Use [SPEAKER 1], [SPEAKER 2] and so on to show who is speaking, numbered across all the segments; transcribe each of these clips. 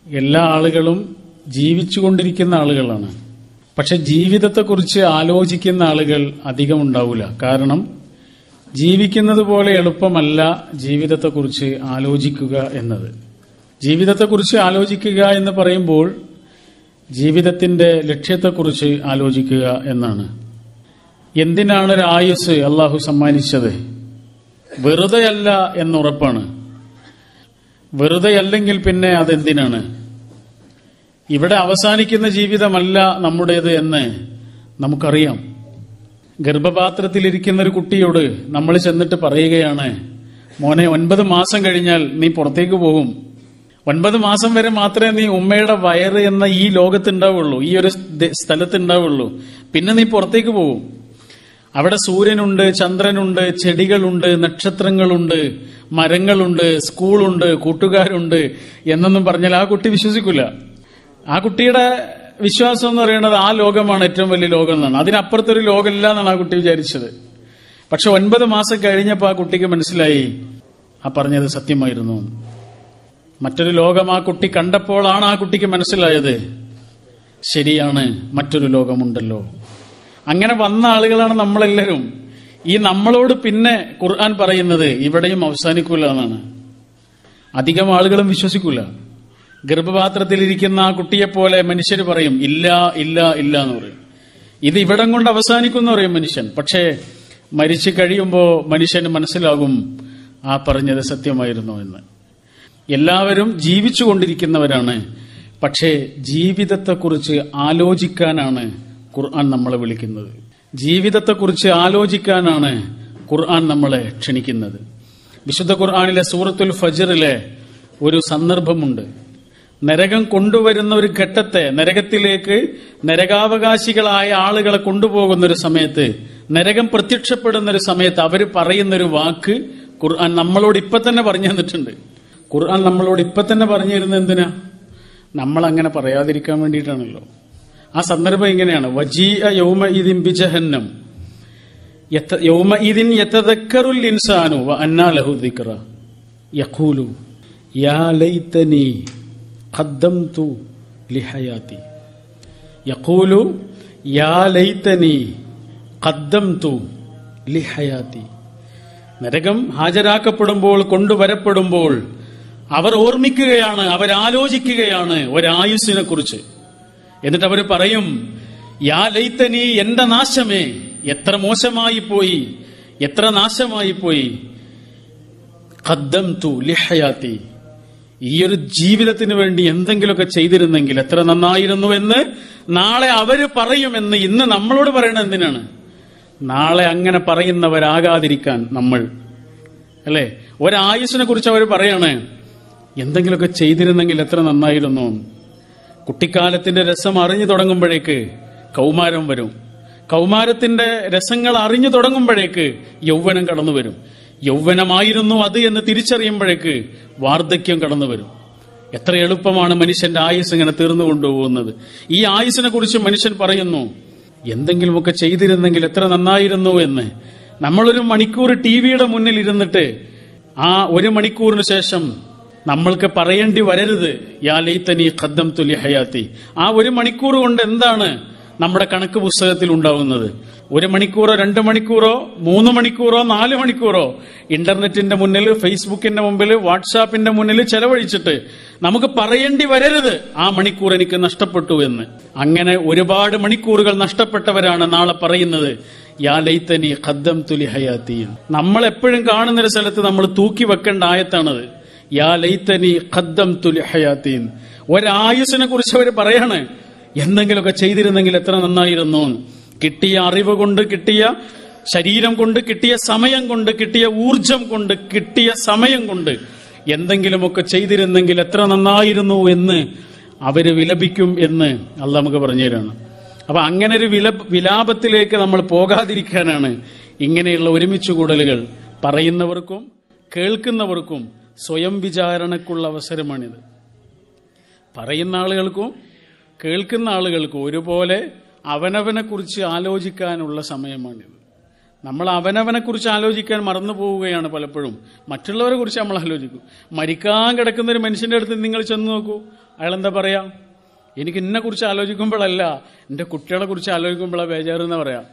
[SPEAKER 1] എല്ലാ ആളുകളും ജീവിച്ചുകൊണ്ടിരിക്കുന്ന ആളുകളാണ് പക്ഷെ ജീവിതത്തെക്കുറിച്ച് ആലോചിക്കുന്ന ആളുകൾ അധികം ഉണ്ടാവില്ല കാരണം ജീവിക്കുന്നത് പോലെ എളുപ്പമല്ല ജീവിതത്തെക്കുറിച്ച് ആലോചിക്കുക എന്നത് ജീവിതത്തെക്കുറിച്ച് ആലോചിക്കുക എന്ന് പറയുമ്പോൾ ജീവിതത്തിന്റെ ലക്ഷ്യത്തെക്കുറിച്ച് ആലോചിക്കുക എന്നാണ് എന്തിനാണ് ഒരു ആയുസ് അള്ളാഹു സമ്മാനിച്ചത് വെറുതെയല്ല എന്നുറപ്പാണ് വെറുതെയല്ലെങ്കിൽ പിന്നെ അതെന്തിനാണ് ഇവിടെ അവസാനിക്കുന്ന ജീവിതമല്ല നമ്മുടേത് എന്ന് നമുക്കറിയാം ഗർഭപാത്രത്തിലിരിക്കുന്ന ഒരു കുട്ടിയോട് നമ്മൾ ചെന്നിട്ട് പറയുകയാണ് മോനെ ഒൻപത് മാസം കഴിഞ്ഞാൽ നീ പുറത്തേക്ക് പോകും ഒൻപത് മാസം വരെ മാത്രമേ നീ ഉമ്മയുടെ വയറ് എന്ന ഈ ലോകത്തുണ്ടാവുള്ളൂ ഈ ഒരു ദ- സ്ഥലത്തുണ്ടാവുള്ളൂ പിന്നെ നീ പുറത്തേക്ക് പോകും അവിടെ സൂര്യനുണ്ട് ചന്ദ്രനുണ്ട് ചെടികളുണ്ട് നക്ഷത്രങ്ങളുണ്ട് മരങ്ങളുണ്ട് സ്കൂളുണ്ട് കൂട്ടുകാരുണ്ട് എന്നൊന്നും പറഞ്ഞാൽ ആ കുട്ടി വിശ്വസിക്കില്ല ആ കുട്ടിയുടെ വിശ്വാസം എന്ന് പറയുന്നത് ആ ലോകമാണ് ഏറ്റവും വലിയ ലോകം എന്നാണ് അതിനപ്പുറത്തൊരു ലോകമില്ല എന്നാണ് ആ കുട്ടി വിചാരിച്ചത് പക്ഷെ ഒൻപത് മാസം കഴിഞ്ഞപ്പോൾ ആ കുട്ടിക്ക് മനസ്സിലായി ആ പറഞ്ഞത് സത്യമായിരുന്നു എന്ന്. മറ്റൊരു ലോകം ആ കുട്ടി കണ്ടപ്പോഴാണ് ആ കുട്ടിക്ക് മനസ്സിലായത് ശരിയാണ് മറ്റൊരു ലോകമുണ്ടല്ലോ അങ്ങനെ വന്ന ആളുകളാണ് നമ്മളെല്ലാവരും ഈ നമ്മളോട് പിന്നെ ഖുർആൻ പറയുന്നത് ഇവിടെയും അവസാനിക്കൂല എന്നാണ് അധികം ആളുകളും വിശ്വസിക്കൂല ഗർഭപാത്രത്തിലിരിക്കുന്ന ആ കുട്ടിയെപ്പോലെ മനുഷ്യർ പറയും ഇല്ല ഇല്ല ഇല്ല എന്ന് പറയും ഇത് ഇവിടം കൊണ്ട് അവസാനിക്കും എന്ന് പറയും മനുഷ്യൻ പക്ഷേ മരിച്ചു കഴിയുമ്പോൾ മനുഷ്യന് മനസ്സിലാകും ആ പറഞ്ഞത് സത്യമായിരുന്നു എന്ന് എല്ലാവരും ജീവിച്ചുകൊണ്ടിരിക്കുന്നവരാണ് പക്ഷേ ജീവിതത്തെക്കുറിച്ച് ആലോചിക്കാനാണ് ഖുർആൻ നമ്മളെ വിളിക്കുന്നത് ജീവിതത്തെക്കുറിച്ച് ആലോചിക്കാനാണ് ഖുർആൻ നമ്മളെ ക്ഷണിക്കുന്നത് വിശുദ്ധ ഖുർആനിലെ സൂറത്തുൽ ഫജറിലെ ഒരു സന്ദർഭമുണ്ട് നരകം കൊണ്ടുവരുന്ന ഒരു ഘട്ടത്തെ നരകത്തിലേക്ക് നരകാവകാശികളായ ആളുകളെ കൊണ്ടുപോകുന്ന ഒരു സമയത്ത് നരകം പ്രത്യക്ഷപ്പെടുന്ന ഒരു സമയത്ത് അവർ പറയുന്ന ഒരു വാക്ക് ഖുർആൻ നമ്മളോട് ഇപ്പൊ തന്നെ പറഞ്ഞു തന്നിട്ടുണ്ട് ഖുർആൻ നമ്മളോട് ഇപ്പൊ തന്നെ പറഞ്ഞു തരുന്നത് എന്തിനാ നമ്മൾ അങ്ങനെ പറയാതിരിക്കാൻ വേണ്ടിയിട്ടാണല്ലോ ആ സന്ദർഭം ഇങ്ങനെയാണ് വജീഅ യൗമ ഇതിൻ ബിജഹന്നം യത്ത- യൗമ ഇതിൻ യതദക്കറുൽ ഇൻസാനു വ അന്നാ ലഹു ദിക്റ യഖൂലു യാ ലൈതനി ഖദ്ദംതു ലിഹയാതി യഖൂലു യാ ലൈതനി ഖദ്ദംതു ലിഹയാതി നരകം ഹാജരാക്കപ്പെടുമ്പോൾ കൊണ്ടുവരപ്പെടുമ്പോൾ അവർ ഓർമ്മിക്കുകയാണ് അവരാലോചിക്കുകയാണ് ഒരായുസ്സിനെ കുറിച്ച് എന്നിട്ട് അവർ പറയും യാ ലൈത്തനി എന്റെ നാശമേ എത്ര മോശമായി പോയി എത്ര നാശമായി പോയി ഖദ്ദം തു ലിഹയാത്തി ഈ ഒരു ജീവിതത്തിന് വേണ്ടി എന്തെങ്കിലുമൊക്കെ ചെയ്തിരുന്നെങ്കിൽ എത്ര നന്നായിരുന്നു എന്ന് നാളെ അവര് പറയുമെന്ന് ഇന്ന് നമ്മളോട് പറയണത് എന്തിനാണ് നാളെ അങ്ങനെ പറയുന്നവരാകാതിരിക്കാൻ നമ്മൾ അല്ലേ ഒരായുസിനെ കുറിച്ച് അവർ പറയാണ് എന്തെങ്കിലുമൊക്കെ ചെയ്തിരുന്നെങ്കിൽ എത്ര നന്നായിരുന്നു കുട്ടിക്കാലത്തിന്റെ രസം അറിഞ്ഞു തുടങ്ങുമ്പോഴേക്ക് കൗമാരം വരും കൗമാരത്തിന്റെ രസങ്ങൾ അറിഞ്ഞു തുടങ്ങുമ്പോഴേക്ക് യൗവനം കടന്നു വരും യൗവനമായിരുന്നു അത് എന്ന് തിരിച്ചറിയുമ്പോഴേക്ക് വാർദ്ധക്യം കടന്നു വരും എത്ര എളുപ്പമാണ് മനുഷ്യന്റെ ആയുസ് ഇങ്ങനെ തീർന്നു കൊണ്ടുപോകുന്നത് ഈ ആയുസിനെ കുറിച്ച് മനുഷ്യൻ പറയുന്നു എന്തെങ്കിലുമൊക്കെ ചെയ്തിരുന്നെങ്കിൽ എത്ര നന്നായിരുന്നു എന്ന് നമ്മളൊരു മണിക്കൂർ ടി വിയുടെ മുന്നിൽ ഇരുന്നിട്ട് ആ ഒരു മണിക്കൂറിന് ശേഷം നമ്മൾക്ക് പറയേണ്ടി വരരുത് യാ ലൈത്തനി ഖദ്ദം തുലി ഹയാത്തി ആ ഒരു മണിക്കൂർ കൊണ്ട് എന്താണ് നമ്മുടെ കണക്ക് പുസ്തകത്തിൽ ഉണ്ടാവുന്നത് ഒരു മണിക്കൂറോ രണ്ട് മണിക്കൂറോ മൂന്ന് മണിക്കൂറോ നാല് മണിക്കൂറോ ഇന്റർനെറ്റിന്റെ മുന്നിൽ ഫേസ്ബുക്കിന്റെ മുമ്പിൽ വാട്സാപ്പിന്റെ മുന്നിൽ ചെലവഴിച്ചിട്ട് നമുക്ക് പറയേണ്ടി വരരുത് ആ മണിക്കൂർ എനിക്ക് നഷ്ടപ്പെട്ടു എന്ന് അങ്ങനെ ഒരുപാട് മണിക്കൂറുകൾ നഷ്ടപ്പെട്ടവരാണ് നാളെ പറയുന്നത് യാ ലൈത്തനി ഖദ്ദം തുലി ഹയാത്തി നമ്മൾ എപ്പോഴും കാണുന്ന ഒരു സ്ഥലത്ത് നമ്മൾ തൂക്കി വെക്കേണ്ട ആയത്താണത് യാ ലൈത്തനി ഖദ്ദം തുലി ഹയാത്തീൻ ഒരായുസിനെ കുറിച്ച് അവർ പറയാണ് എന്തെങ്കിലുമൊക്കെ ചെയ്തിരുന്നെങ്കിൽ എത്ര നന്നായിരുന്നു കിട്ടിയ അറിവ് കൊണ്ട് കിട്ടിയ ശരീരം കൊണ്ട് കിട്ടിയ സമയം കൊണ്ട് കിട്ടിയ ഊർജം കൊണ്ട് കിട്ടിയ സമയം കൊണ്ട് എന്തെങ്കിലുമൊക്കെ ചെയ്തിരുന്നെങ്കിൽ എത്ര നന്നായിരുന്നു എന്ന് അവര് വിലപിക്കും എന്ന് അല്ല നമുക്ക് പറഞ്ഞു തരാണ് അപ്പൊ അങ്ങനെ ഒരു വില വിലാപത്തിലേക്ക് നമ്മൾ പോകാതിരിക്കാനാണ് ഇങ്ങനെയുള്ള ഒരുമിച്ച് കൂടലുകൾ പറയുന്നവർക്കും കേൾക്കുന്നവർക്കും സ്വയം വിചാരണക്കുള്ള അവസരമാണിത് പറയുന്ന ആളുകൾക്കും കേൾക്കുന്ന ആളുകൾക്കും ഒരുപോലെ അവനവനെ കുറിച്ച് ആലോചിക്കാനുള്ള സമയമാണിത് നമ്മൾ അവനവനെ കുറിച്ച് ആലോചിക്കാൻ മറന്നു പോവുകയാണ് പലപ്പോഴും മറ്റുള്ളവരെ കുറിച്ച് നമ്മൾ ആലോചിക്കും മരിക്കാൻ കിടക്കുന്ന ഒരു മനുഷ്യന്റെ അടുത്ത് നിങ്ങൾ ചെന്ന് നോക്കൂ അയാൾ എന്താ പറയാ എനിക്ക് എന്നെ കുറിച്ച് ആലോചിക്കുമ്പോഴല്ല എന്റെ കുട്ടികളെ കുറിച്ച് ആലോചിക്കുമ്പോഴാണ് ബേജാറെന്ന് പറയാം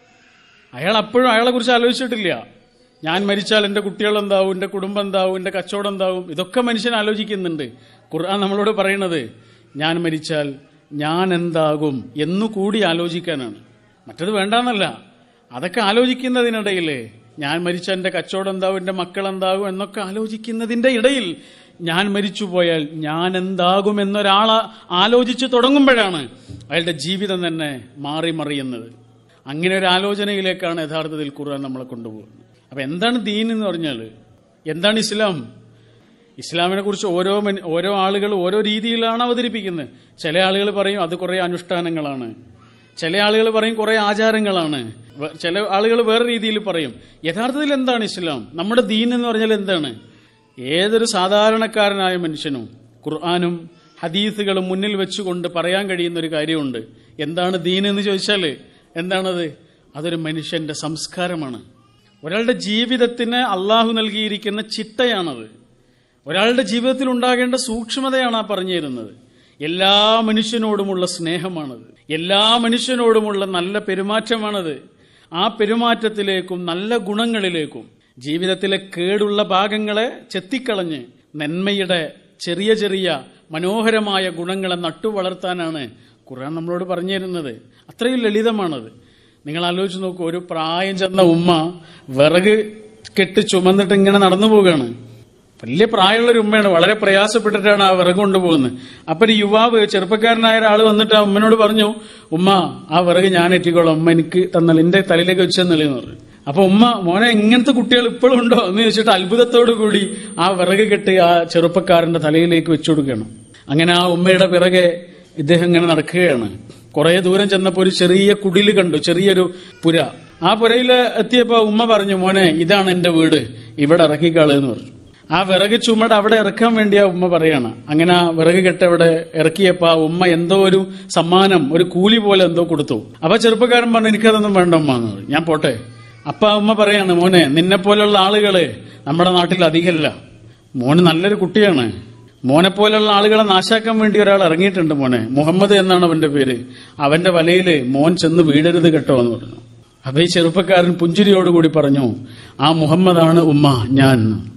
[SPEAKER 1] അയാൾ അപ്പോഴും അയാളെ കുറിച്ച് ആലോചിച്ചിട്ടില്ല ഞാൻ മരിച്ചാൽ എന്റെ കുട്ടികൾ എന്താവും എന്റെ കുടുംബം എന്താവും എന്റെ കച്ചവടം എന്താവും ഇതൊക്കെ മനുഷ്യൻ ആലോചിക്കുന്നുണ്ട് ഖുർആൻ നമ്മളോട് പറയണത് ഞാൻ മരിച്ചാൽ ഞാൻ എന്താകും എന്നു കൂടി ആലോചിക്കാനാണ് മറ്റത് വേണ്ടാന്നല്ല അതൊക്കെ ആലോചിക്കുന്നതിനിടയിൽ ഞാൻ മരിച്ച എന്റെ കച്ചവടം എന്താവും എന്റെ മക്കൾ എന്താകും എന്നൊക്കെ ആലോചിക്കുന്നതിന്റെ ഇടയിൽ ഞാൻ മരിച്ചു പോയാൽ ഞാൻ എന്താകും എന്നൊരാളെ ആലോചിച്ചു തുടങ്ങുമ്പോഴാണ് അയാളുടെ ജീവിതം തന്നെ മാറി മറിയുന്നത് അങ്ങനെ ഒരു ആലോചനയിലേക്കാണ് യഥാർത്ഥത്തിൽ ഖുർആൻ നമ്മളെ കൊണ്ടുപോകുന്നത് അപ്പൊ എന്താണ് ദീൻ എന്ന് പറഞ്ഞാൽ എന്താണ് ഇസ്ലാം ഇസ്ലാമിനെ കുറിച്ച് ഓരോ മനി- ഓരോ ആളുകൾ ഓരോ രീതിയിലാണ് അവതരിപ്പിക്കുന്നത് ചില ആളുകൾ പറയും അത് കുറെ അനുഷ്ഠാനങ്ങളാണ് ചില ആളുകൾ പറയും കുറെ ആചാരങ്ങളാണ് വേ- ചില ആളുകൾ വേറെ രീതിയിൽ പറയും യഥാർത്ഥത്തിൽ എന്താണ് ഇസ്ലാം നമ്മുടെ ദീൻ എന്ന് പറഞ്ഞാൽ എന്താണ് ഏതൊരു സാധാരണക്കാരനായ മനുഷ്യനും ഖുർആാനും ഹദീസുകളും മുന്നിൽ വെച്ചുകൊണ്ട് പറയാൻ കഴിയുന്ന ഒരു കാര്യമുണ്ട് എന്താണ് ദീൻ എന്ന് ചോദിച്ചാൽ എന്താണത് അതൊരു മനുഷ്യന്റെ സംസ്കാരമാണ് ഒരാളുടെ ജീവിതത്തിന് അള്ളാഹു നൽകിയിരിക്കുന്ന ചിട്ടയാണത് ഒരാളുടെ ജീവിതത്തിൽ ഉണ്ടാകേണ്ട സൂക്ഷ്മതയാണ് ആ പറഞ്ഞു തരുന്നത് എല്ലാ മനുഷ്യനോടുമുള്ള സ്നേഹമാണത് എല്ലാ മനുഷ്യനോടുമുള്ള നല്ല പെരുമാറ്റമാണത് ആ പെരുമാറ്റത്തിലേക്കും നല്ല ഗുണങ്ങളിലേക്കും ജീവിതത്തിലെ കേടുള്ള ഭാഗങ്ങളെ ചെത്തിക്കളഞ്ഞ് നന്മയുടെ ചെറിയ ചെറിയ മനോഹരമായ ഗുണങ്ങളെ നട്ടുവളർത്താനാണ് ഖുർആൻ നമ്മളോട് പറഞ്ഞു തരുന്നത് അത്രയും ലളിതമാണത് നിങ്ങൾ ആലോചിച്ച് നോക്കൂ ഒരു പ്രായം ചെന്ന ഉമ്മ വിറക് കെട്ട് ചുമന്നിട്ട് ഇങ്ങനെ നടന്നു പോവുകയാണ് വലിയ പ്രായമുള്ള ഒരു ഉമ്മയാണ് വളരെ പ്രയാസപ്പെട്ടിട്ടാണ് ആ വിറക് കൊണ്ടുപോകുന്നത് അപ്പൊ ഒരു യുവാവ് ചെറുപ്പക്കാരനായ ഒരാൾ വന്നിട്ട് ആ ഉമ്മനോട് പറഞ്ഞു ഉമ്മ ആ വിറക് ഞാൻ എത്തിക്കോളാം ഉമ്മ എനിക്ക് തന്നാൽ എന്റെ തലയിലേക്ക് വെച്ചെന്നല്ലേ എന്ന് പറഞ്ഞു അപ്പൊ ഉമ്മ മോനെ ഇങ്ങനത്തെ കുട്ടികൾ ഇപ്പോഴും ഉണ്ടോ എന്ന് ചോദിച്ചിട്ട് അത്ഭുതത്തോടു കൂടി ആ വിറക് കെട്ടി ആ ചെറുപ്പക്കാരന്റെ തലയിലേക്ക് വെച്ചു കൊടുക്കണം അങ്ങനെ ആ ഉമ്മയുടെ പിറകെ ഇദ്ദേഹം ഇങ്ങനെ നടക്കുകയാണ് കുറെ ദൂരം ചെന്നപ്പോ ഒരു ചെറിയ കുടില് കണ്ടു ചെറിയൊരു പുര ആ പുരയിൽ എത്തിയപ്പോ ഉമ്മ പറഞ്ഞു മോനെ ഇതാണ് എന്റെ വീട് ഇവിടെ ഇറക്കിക്കാള് എന്ന് പറഞ്ഞു ആ വിറക് ചുമട് അവിടെ ഇറക്കാൻ വേണ്ടി ആ ഉമ്മ പറയാണ് അങ്ങനെ ആ വിറക് കെട്ട് അവിടെ ഇറക്കിയപ്പോ ആ ഉമ്മ എന്തോ ഒരു സമ്മാനം ഒരു കൂലി പോലെ എന്തോ കൊടുത്തു അപ്പൊ ചെറുപ്പക്കാരൻ പറഞ്ഞു എനിക്കതൊന്നും വേണ്ട ഉമ്മ എന്ന് പറഞ്ഞു ഞാൻ പോട്ടെ അപ്പൊ ആ ഉമ്മ പറയാണ് മോനെ നിന്നെ പോലുള്ള ആളുകള് നമ്മുടെ നാട്ടിൽ അധികമല്ല മോന് നല്ലൊരു കുട്ടിയാണ് മോനെ പോലുള്ള ആളുകളെ നാശാക്കാൻ വേണ്ടി ഒരാൾ ഇറങ്ങിയിട്ടുണ്ട് മോനെ മുഹമ്മദ് എന്നാണ് അവന്റെ പേര് അവന്റെ വലയില് മോൻ ചെന്ന് വീഴരുത് കേട്ടോ എന്ന് പറഞ്ഞു അപ്പൊ ഈ ചെറുപ്പക്കാരൻ പുഞ്ചിരിയോടുകൂടി പറഞ്ഞു ആ മുഹമ്മദാണ് ഉമ്മ ഞാൻ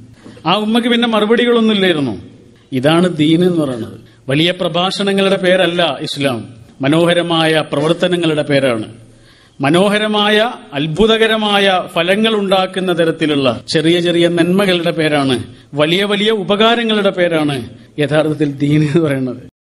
[SPEAKER 1] ആ ഉമ്മക്ക് പിന്നെ മറുപടികളൊന്നുമില്ലായിരുന്നു ഇതാണ് ദീൻ എന്ന് പറയുന്നത് വലിയ പ്രഭാഷണങ്ങളുടെ പേരല്ല ഇസ്ലാം മനോഹരമായ പ്രവർത്തനങ്ങളുടെ പേരാണ് മനോഹരമായ അത്ഭുതകരമായ ഫലങ്ങൾ ഉണ്ടാക്കുന്ന തരത്തിലുള്ള ചെറിയ ചെറിയ നന്മകളുടെ പേരാണ് വലിയ വലിയ ഉപകാരങ്ങളുടെ പേരാണ് യഥാർത്ഥത്തിൽ ദീൻ എന്ന് പറയുന്നത്